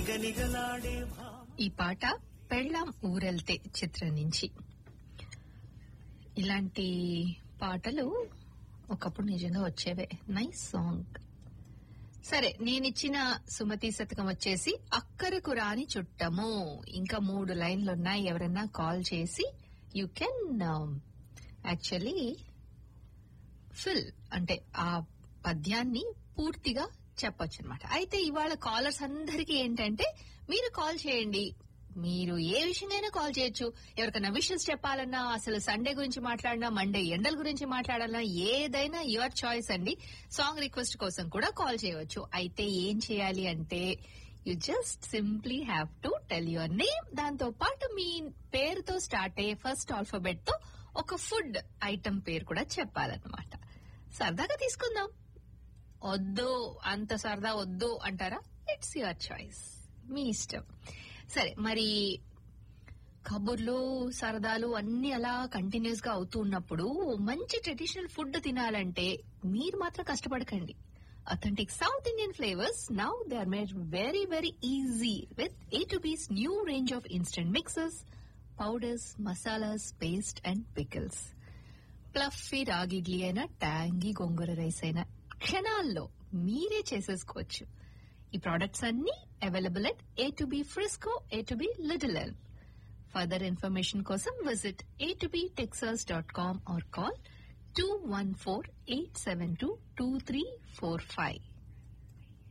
గనిగలాడే భావ ఈ పాట పెళ్ళాం ఊరెళ్తే చిత్రం నుంచి ఇలాంటి పాటలు ఒకప్పుడు నిజంగా వచ్చేవే నైస్ సాంగ్ సరే నేనిచ్చిన సుమతి శతకం వచ్చేసి అక్కరకు రాని చుట్టము ఇంకా మూడు లైన్లు ఉన్నాయి ఎవరైనా కాల్ చేసి యూ కెన్ యాక్చువల్లీ ఫిల్ అంటే ఆ పద్యాన్ని పూర్తిగా చెప్పొచ్చు అనమాట అయితే ఇవాళ కాలర్స్ అందరికీ ఏంటంటే మీరు కాల్ చేయండి మీరు ఏ విషయమైనా కాల్ చేయొచ్చు ఎవరికైనా విషయస్ చెప్పాలన్నా అసలు సండే గురించి మాట్లాడినా మండే ఎండల గురించి మాట్లాడాలన్నా ఏదైనా యువర్ చాయిస్ అండి సాంగ్ రిక్వెస్ట్ కోసం కూడా కాల్ చేయవచ్చు అయితే ఏం చేయాలి అంటే you just simply have to tell your name దాంతో పాటు మీ పేరుతో స్టార్ట్ అయ్యే ఫస్ట్ ఆల్ఫాబెట్ తో ఒక ఫుడ్ ఐటమ్ పేరు కూడా చెప్పాలన్నమాట సరదాగా తీసుకుందాం వద్దు అంత సరదా వద్దు అంటారా ఇట్స్ యువర్ చాయిస్ మీ ఇష్టం సరే మరి కబుర్లు సరదాలు అన్ని అలా కంటిన్యూస్ గా అవుతూ ఉన్నప్పుడు మంచి ట్రెడిషనల్ ఫుడ్ తినాలంటే మీరు మాత్రం కష్టపడకండి authentic south Indian flavours now they are made very very easy with A to బీస్ new range of instant mixes powders masalas paste and pickles fluffy ragi idli అయినా ట్యాంగీ గోంగూర రైస్ అయినా క్షణాల్లో మీరే చేసేసుకోవచ్చు ఈ ప్రోడక్ట్స్ అన్ని available at A two B Frisco A two B Little Elm further information కోసం visit A two B Texas dot com or call two one four eight seven two two three four five